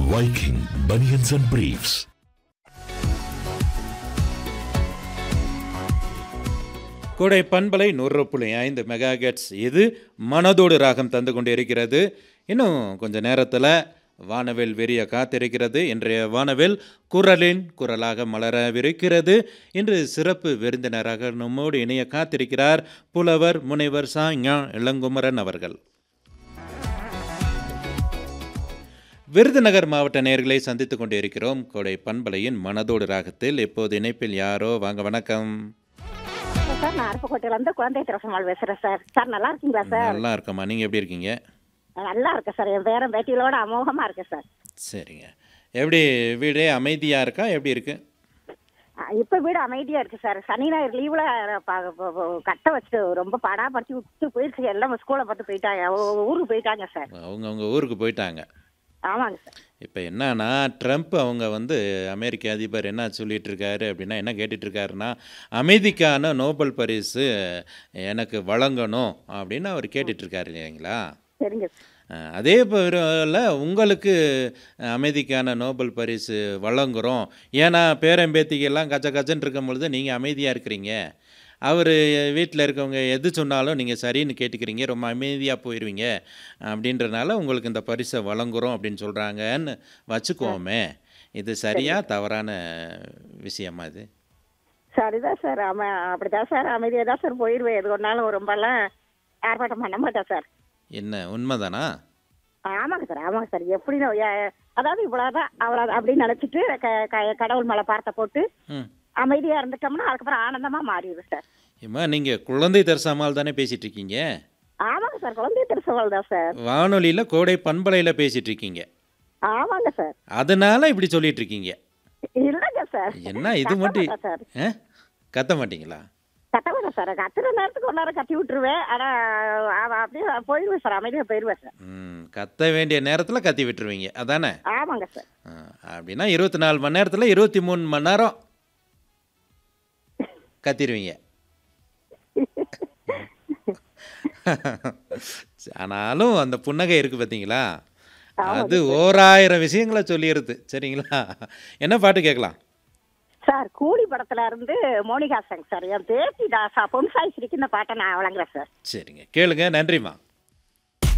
Viking Bunions and Briefs. கோடை பண்பலை நூறு புள்ளி ஐந்து மெகாகெட்ஸ் இது மனதோடு ராகம் தந்து கொண்டிருக்கிறது இன்னும் கொஞ்ச நேரத்தில் வானவில் வெறிய காத்திருக்கிறது இன்றைய வானவில் குரலின் குரலாக மலரவிருக்கிறது இன்று சிறப்பு விருந்தினராக நம்மோடு இணைய காத்திருக்கிறார் புலவர் முனைவர் சா ஞா இளங்குமரன் அவர்கள் விருதுநகர் மாவட்ட நேர்களை சந்தித்துக் கொண்டிருக்கிறோம் கோடை பண்பலையின் மனதோடு ராகத்தில் இப்போது இணைப்பில் யாரோ வாங்க வணக்கம் சார் நான் அருப்புக்கோட்டையில இருந்து குழந்தை திரசமால் பேசுறேன் சார் சார் நல்லா இருக்கீங்களா சார் நல்லா இருக்கம்மா நீங்கள் எப்படி இருக்கீங்க நல்லா இருக்கேன் சார் என் பேரன் பேட்டிகளோட அமோகமா இருக்கேன் சார் சரிங்க எப்படி வீடே அமைதியாக இருக்கா எப்படி இருக்கு அஹ் இப்ப வீடு அமைதியா இருக்கு சார் சனி ஞாயிறு லீவுல ப- ப- ப- கட்ட வச்சுட்டு ரொம்ப படாப்படுத்தி விட்டு போயிடுச்சு எல்லாம் ஸ்கூலை பார்த்து போயிட்டாங்க ஊ- ஊருக்கு போயிட்டாங்க சார் அவங்க அவங்க ஊருக்கு போயிட்டாங்க ஆமாங்க சார் இப்போ என்னன்னா ட்ரம்ப் அவங்க வந்து அமெரிக்க அதிபர் என்ன சொல்லிட்டு இருக்காரு அப்படின்னா என்ன கேட்டுட்டு இருக்காருன்னா அமைதிக்கான நோபல் பரிசு எனக்கு வழங்கணும் அப்படின்னு அவர் கேட்டுட்டு இருக்காரு இல்லைங்களா சரிங்க சார் அஹ், அதே போல உங்களுக்கு அமைதிக்கான நோபல் பரிசு வழங்குகிறோம் ஏன்னா பேரம்பேத்திக்கெல்லாம் கச்ச கச்சன்னு இருக்கும் பொழுது நீங்கள் அமைதியாக இருக்கிறீங்க அவர் வீட்டில் இருக்கவங்க எது சொன்னாலும் நீங்கள் சரின்னு கேட்டுக்கிறீங்க ரொம்ப அமைதியாக போயிடுவீங்க அப்படின்றனால உங்களுக்கு இந்த பரிசை வழங்குகிறோம் அப்படின்னு சொல்கிறாங்கன்னு வச்சுக்கோமே இது சரியா தவறான விஷயமா இது சரிதான் சார் ஆமா அப்படிதான் சார் அமைதியா தான் சார் போயிடுவேன் எது ஒன்னாலும் ரொம்பலாம் ஏற்பாட்டம் பண்ண மாட்டேன் சார் என்ன உண்மைதானா ஆமாங்க சார் ஆமாங்க சார் எப்படி நான் ஏ- அதாவது இவ்வளவுதான் அவ்வளவு அப்படின்னு நினைச்சிட்டு க- க- கடவுள் மேல பார்த்த போட்டு ம் அமைதியா இருந்துட்டோம்னா அதுக்கப்புறம் ஆனந்தமா மாறிடுது சார் ஏம்மா நீங்கள் குழந்தை தரிசமால் தானே பேசிகிட்டு இருக்கீங்க ஆமாங்க சார் குழந்தை திருசவால் தான் சார் வானொலியில் கோடை பண்பலையில் பேசிகிட்டு இருக்கீங்க ஆமாங்க சார் அதனால இப்படி சொல்லிட்டு இருக்கீங்க இல்லைங்க சார் என்ன இது மட்டும் கத்த மாட்டேன் சார் ஆ? கத்த மாட்டீங்களா கத்த மாட்டேன் சார் கத்துற நேரத்துக்கு ஒரு நேரம் கத்தி விட்டுருவேன் ஆனா அவ- அப்படியே போயிடுவேன் சார் அமைதியா போயிடுவேன் சார் ம் கத்த வேண்டிய நேரத்தில் கத்தி விட்டுருவீங்க அதானே ஆமாங்க சார் ஆ, அப்படின்னா இருபத்தி நாலு மணி நேரத்தில் இருபத்தி மூணு மணி நேரம் கத்திடுவீங்க ஆனாலும் அந்த புன்னகை இருக்குது பார்த்தீங்களா அது ஓராயிரம் விஷயங்களை சொல்லிடுது சரிங்களா என்ன பாட்டு கேட்கலாம் சார் கூலி படத்துல இருந்து மோனிகா சங் சார் என் பேத்தி தாசா பொன்சாய் சிரிக்கு இந்த பாட்டை நான் வழங்குறேன் சார் சரிங்க கேளுங்க நன்றிம்மா